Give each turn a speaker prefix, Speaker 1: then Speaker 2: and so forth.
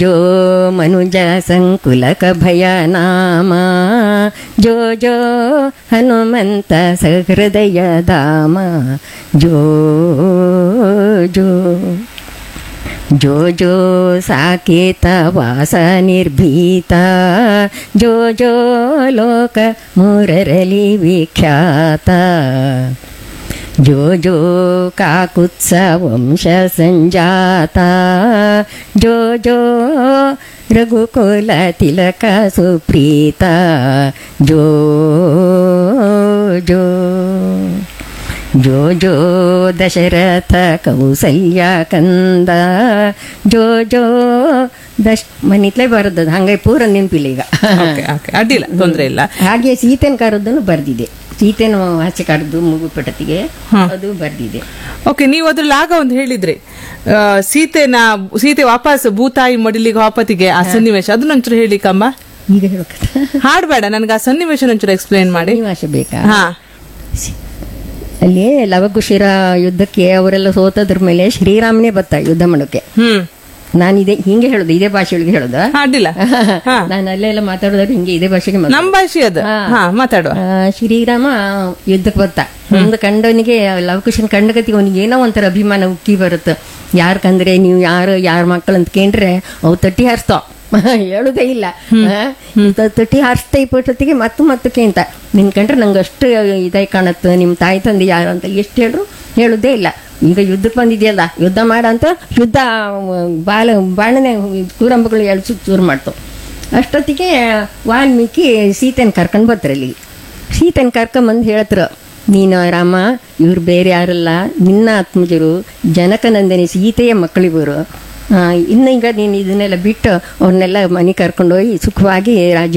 Speaker 1: ಜೋ ಮನುಜ ಸಂಕುಲಕ ಭಯ ನಾಮ ಜೋ ಜೋ ಹನುಮಂತ ಸಹೃದಯ ಧಾಮ ಜೋ ಜೋ ಜೋ ಜೋ ಸಾಕೇತ ವಾಸ ನಿರ್ಭೀತ ಜೋ ಜೋ ಲೋಕ ಮೂರರಲಿ ವಿಖ್ಯಾತ ಜೋ ಜೋ ಕಾಕುತ್ಸ ವಂಶ ಸಂಜಾತ ಜೋ ಜೋ ರಘುಕುಲ ತಿಲಕ ಸುಪ್ರೀತ ಜೋ ಜೋ ಜೋ ಜೋ ದಶರಥ ಕೌಸಲ್ಯ ಕಂದ ಜೋ ಜೋ ದಶ್ ಮನಿತ್ಲೇ ಬರದದು ಹಂಗೆ ಪೂರ ನೆನಪಿಲ್ಲ ಈಗ
Speaker 2: ಓಕೆ ಓಕೆ ಅಡ್ಡಿಲ್ಲ ತೊಂದ್ರೆ ಇಲ್ಲ
Speaker 1: ಹಾಗೆ ಸೀತೆನ ಕರೆದನ್ನು ಬರ್ದಿದೆ ಸೀತೆನ ಆಚೆ ಕರೆದು ಮುಗು ಪಟತಿಗೆ ಅದು ಬರ್ದಿದೆ
Speaker 2: ಓಕೆ ನೀವು ಅದ್ರಲ್ಲಿ ಆಗ ಒಂದು ಹೇಳಿದ್ರಿ ಆ, ಸೀತೆನ ಸೀತೆ ವಾಪಸ್ ಭೂತಾಯಿ ಮಡಿಲಿಗೆ ವಾಪತಿಗೆ ಆ ಸನ್ನಿವೇಶ ಅದನ್ನೊಂಚೂರು ಹೇಳಿಕಮ್ಮ
Speaker 1: ಈಗ ಹೇಳ್ಬೇಕ
Speaker 2: ಹಾಡ್ಬೇಡ ನನಗೆ ಆ ಸನ್ನಿವೇಶ ಒಂಚೂರು ಎಕ್ಸ್ಪ್ಲೇನ್ ಮಾಡಿ
Speaker 1: ನಿವಾಸ ಬೇಕಾ
Speaker 2: ಹಾ
Speaker 1: ಅಲ್ಲಿ ಲವಕುಶಿರ ಯುದ್ಧಕ್ಕೆ ಅವರೆಲ್ಲ ಸೋತದ್ರ ಮೇಲೆ ಶ್ರೀರಾಮನೇ ಬತ್ತ ಯುದ್ಧ ಮಾಡೋಕೆ
Speaker 2: ಹ್ಮ್
Speaker 1: ನಾನು ಇದೇ ಹಿಂಗೆ ಹೇಳುದು ಇದೇ ಭಾಷೆ ಒಳಗೆ ಹೇಳುದ
Speaker 2: ಹಾ, ಅಡ್ಡಿಲ್ಲ ಹಾ
Speaker 1: ನಾನು ಅಲ್ಲೆಲ್ಲ ಮಾತಾಡೋದ್ರೆ ಹಿಂಗೆ ಇದೇ ಭಾಷೆಗೆ ಮಾತಾಡೋದು.
Speaker 2: ನಮ್ ಭಾಷೆ ಅದು ಹಾ ಮಾತಾಡುವ
Speaker 1: ಆ, ಶ್ರೀರಾಮ ಯುದ್ಧಕ್ಕೆ ಬತ್ತ ಒಂದು ಕಂಡವನಿಗೆ ಲವಕುಶನ್ ಕಂಡಗತಿಗೆ ಅವನಿಗೆ ಏನೋ ಒಂಥರ ಅಭಿಮಾನ ಉಕ್ಕಿ ಬರುತ್ತೆ ಯಾರ್ ಕಂದ್ರೆ ನೀವು ಯಾರು ಯಾರ ಮಕ್ಕಳು ಅಂತ ಕೇಂಡ್ರೆ ಅವು ತಟ್ಟಿ ಹಾರಿಸ್ತಾವ ಹೇಳುದೇ ಇಲ್ಲ ಆ, ಇಂಥ ತಟ್ಟಿ ಹಾರಿಸ್ತಾ ಇಪ್ಪತ್ತೊತ್ತಿಗೆ ಮತ್ತು ಮತ್ತಕ್ಕೆ ಅಂತ ನಿನ್ ಕಂಡ್ರೆ ನಂಗೆ ಅಷ್ಟು ಇದಾಗಿ ಕಾಣತ್ತೆ ನಿಮ್ಮ ತಾಯಿ ತಂದೆ ಯಾರು ಅಂತ ಎಷ್ಟು ಹೇಳ್ರು ಹೇಳುದೇ ಇಲ್ಲ ಈಗ ಯುದ್ಧಕ್ಕೆ ಬಂದಿದೆಯಲ್ಲ ಯುದ್ಧ ಮಾಡ ಅಂತ ಯುದ್ಧ ಬಾಲ ಬಾಣನೆ ಕೂರಂಬಗಳು ಎಳ್ಸು ಚೂರು ಮಾಡ್ತಾವ ಅಷ್ಟೊತ್ತಿಗೆ ವಾಲ್ಮೀಕಿ ಸೀತೆನ ಕರ್ಕೊಂಡು ಬರ್ತಾರೆ ಅಲ್ಲಿ ಸೀತೆನ ಕರ್ಕೊಂಬಂದು ಹೇಳ್ತಾರೆ ನೀನು ರಾಮ ಇವ್ರು ಬೇರೆ ಯಾರಲ್ಲ ನಿನ್ನ ಆತ್ಮಜರು ಜನಕನಂದನಿ ಸೀತೆಯ ಮಕ್ಕಳಿವರು ಇನ್ನು ಈಗ ನೀನು ಇದನ್ನೆಲ್ಲ ಬಿಟ್ಟು ಅವ್ರನ್ನೆಲ್ಲ ಮನೆ ಕರ್ಕೊಂಡೋಗಿ ಸುಖವಾಗಿ ರಾಜ್ಯ